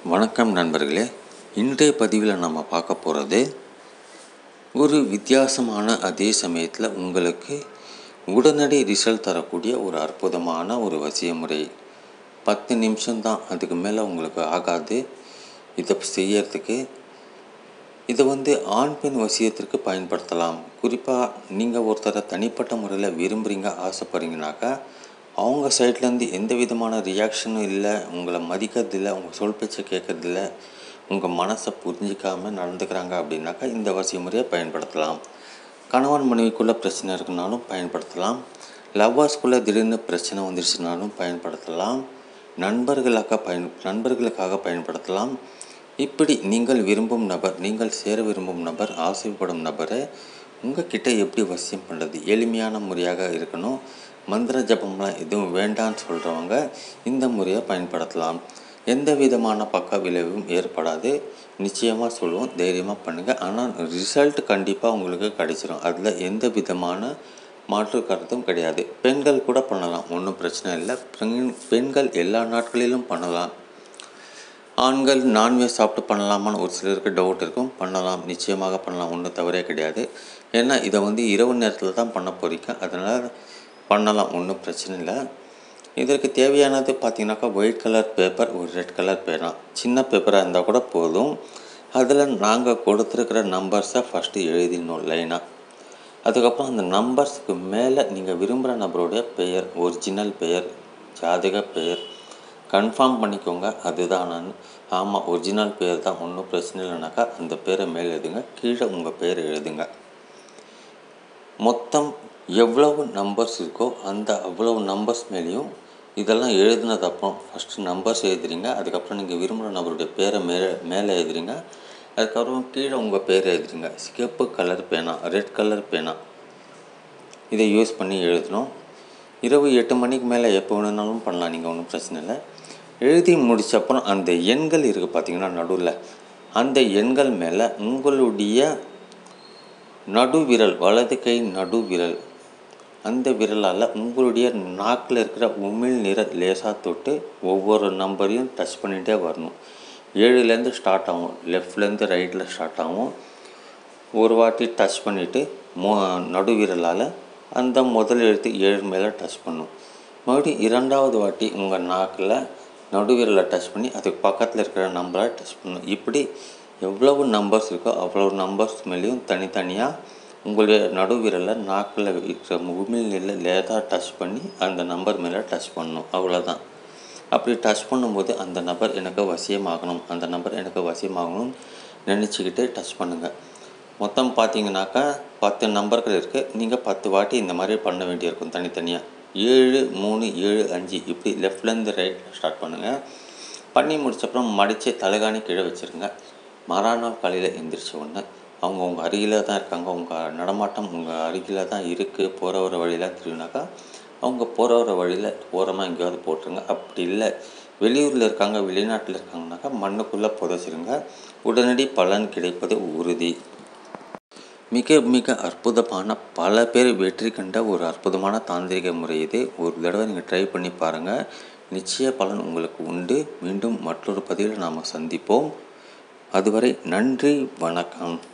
வணக்கம் நண்பர்களே இன்றைய பதிவில் நம்ம பார்க்க போகிறது ஒரு வித்தியாசமான அதே சமயத்தில் உங்களுக்கு உடனடி ரிசல்ட் தரக்கூடிய ஒரு அற்புதமான ஒரு வசிய முறை பத்து நிமிஷம்தான் அதுக்கு மேலே உங்களுக்கு ஆகாது இதை செய்யறதுக்கு இதை வந்து ஆண் பெண் வசியத்திற்கு பயன்படுத்தலாம் குறிப்பாக நீங்கள் ஒருத்தரை தனிப்பட்ட முறையில் விரும்புகிறீங்க ஆசைப்படுறீங்கனாக்கா அவங்க சைட்லேருந்து எந்த விதமான ரியாக்ஷனும் இல்லை உங்களை மதிக்கிறதில்ல உங்கள் சொல் பேச்சை கேட்கறதில்ல உங்கள் மனசை புரிஞ்சிக்காமல் நடந்துக்கிறாங்க அப்படின்னாக்கா இந்த வசிய முறையை பயன்படுத்தலாம் கணவன் மனைவிக்குள்ளே பிரச்சனை இருக்குனாலும் பயன்படுத்தலாம் லவ்வர்ஸ்குள்ளே திடீர்னு பிரச்சனை வந்துருச்சுனாலும் பயன்படுத்தலாம் நண்பர்களுக்காக பயன் நண்பர்களுக்காக பயன்படுத்தலாம் இப்படி நீங்கள் விரும்பும் நபர் நீங்கள் சேர விரும்பும் நபர் ஆசைப்படும் நபரை உங்கள் கிட்ட எப்படி வசியம் பண்ணுறது எளிமையான முறையாக இருக்கணும் மந்திர ஜபம்லாம் எதுவும் வேண்டான்னு சொல்கிறவங்க இந்த முறையை பயன்படுத்தலாம் எந்த விதமான பக்க விளைவும் ஏற்படாது நிச்சயமாக சொல்லுவோம் தைரியமாக பண்ணுங்கள் ஆனால் ரிசல்ட் கண்டிப்பாக உங்களுக்கு கிடைச்சிரும் அதில் எந்த விதமான மாற்று கருத்தும் கிடையாது பெண்கள் கூட பண்ணலாம் ஒன்றும் பிரச்சனை இல்லை பெண் பெண்கள் எல்லா நாட்களிலும் பண்ணலாம் ஆண்கள் நான்வெஜ் சாப்பிட்டு பண்ணலாமான்னு ஒரு சிலருக்கு டவுட் இருக்கும் பண்ணலாம் நிச்சயமாக பண்ணலாம் ஒன்றும் தவறே கிடையாது ஏன்னா இதை வந்து இரவு நேரத்தில் தான் பண்ண போகிறீங்க அதனால் பண்ணலாம் ஒன்றும் பிரச்சனை இல்லை இதற்கு தேவையானது பார்த்தீங்கன்னாக்கா ஒயிட் கலர் பேப்பர் ஒரு ரெட் கலர் பேனா சின்ன பேப்பராக இருந்தால் கூட போதும் அதில் நாங்கள் கொடுத்துருக்கிற நம்பர்ஸை ஃபஸ்ட்டு எழுதிடணும் லைனாக அதுக்கப்புறம் அந்த நம்பர்ஸுக்கு மேலே நீங்கள் விரும்புகிற நபருடைய பெயர் ஒரிஜினல் பெயர் ஜாதக பெயர் கன்ஃபார்ம் பண்ணிக்கோங்க அதுதான் நான் ஆமாம் ஒரிஜினல் பேர் தான் ஒன்றும் பிரச்சனை இல்லைனாக்கா அந்த பேரை மேலே எழுதுங்க கீழே உங்கள் பேர் எழுதுங்க மொத்தம் எவ்வளவு நம்பர்ஸ் இருக்கோ அந்த அவ்வளவு நம்பர்ஸ் மேலேயும் இதெல்லாம் எழுதினது அப்புறம் ஃபஸ்ட்டு நம்பர்ஸ் எழுதுறீங்க அதுக்கப்புறம் நீங்கள் விரும்புகிற நபருடைய பேரை மேலே மேலே எழுதுறீங்க அதுக்கப்புறம் கீழே உங்கள் பேர் எழுதுறீங்க சிகப்பு கலர் பேனா ரெட் கலர் பேனா இதை யூஸ் பண்ணி எழுதணும் இரவு எட்டு மணிக்கு மேலே எப்போ வேணுனாலும் பண்ணலாம் நீங்கள் ஒன்றும் பிரச்சனை இல்லை எழுதி முடித்த அப்புறம் அந்த எண்கள் இருக்குது பார்த்தீங்கன்னா நடுவில் அந்த எண்கள் மேலே உங்களுடைய நடுவிரல் வலது கை நடுவிரல் அந்த விரலால் உங்களுடைய நாக்கில் இருக்கிற உமிழ் நிற லேசாக தொட்டு ஒவ்வொரு நம்பரையும் டச் பண்ணிகிட்டே வரணும் ஏழுலேருந்து ஸ்டார்ட் ஆகும் லெஃப்ட்லேருந்து ரைட்டில் ஸ்டார்ட் ஆகும் ஒரு வாட்டி டச் பண்ணிவிட்டு மோ நடுவிரலால் அந்த முதல் எழுத்து ஏழு மேலே டச் பண்ணும் மறுபடியும் இரண்டாவது வாட்டி உங்கள் நாக்கில் நடுவிரலை டச் பண்ணி அதுக்கு பக்கத்தில் இருக்கிற நம்பரை டச் பண்ணணும் இப்படி எவ்வளவு நம்பர்ஸ் இருக்கோ அவ்வளோ நம்பர்ஸ் மேலேயும் தனித்தனியாக உங்களுடைய நடுவிரலை நாக்கில் இருக்கிற உமிழ்நீரில் லேதாக டச் பண்ணி அந்த நம்பர் மேலே டச் பண்ணணும் அவ்வளோதான் அப்படி டச் பண்ணும்போது அந்த நபர் எனக்கு வசியமாகணும் அந்த நபர் எனக்கு வசியமாகணும்னு நினச்சிக்கிட்டு டச் பண்ணுங்கள் மொத்தம் பார்த்தீங்கன்னாக்கா பத்து நம்பர்கள் இருக்குது நீங்கள் பத்து வாட்டி இந்த மாதிரி பண்ண வேண்டியிருக்கும் தனித்தனியாக ஏழு மூணு ஏழு அஞ்சு இப்படி லெஃப்ட்லேருந்து ரைட் ஸ்டார்ட் பண்ணுங்கள் பண்ணி முடிச்சப்பறம் மடித்து தலைகாணி கீழே வச்சுருங்க மறுநாள் காலையில் எந்திரிச்ச உடனே அவங்க உங்கள் அருகில் தான் இருக்காங்க உங்கள் நடமாட்டம் உங்கள் அருகில் தான் இருக்குது போகிற ஒரு வழியில் தெரியுனாக்கா அவங்க போகிற ஒரு வழியில் ஓரமாக எங்கேயாவது போட்டுருங்க அப்படி இல்லை வெளியூரில் இருக்காங்க வெளிநாட்டில் இருக்காங்கனாக்கா மண்ணுக்குள்ளே புதைச்சிருங்க உடனடி பலன் கிடைப்பது உறுதி மிக மிக அற்புதமான பல பேர் வெற்றி கண்ட ஒரு அற்புதமான தாந்திரிக முறை இது ஒரு தடவை நீங்கள் ட்ரை பண்ணி பாருங்கள் நிச்சய பலன் உங்களுக்கு உண்டு மீண்டும் மற்றொரு பதிவில் நாம் சந்திப்போம் அதுவரை நன்றி வணக்கம்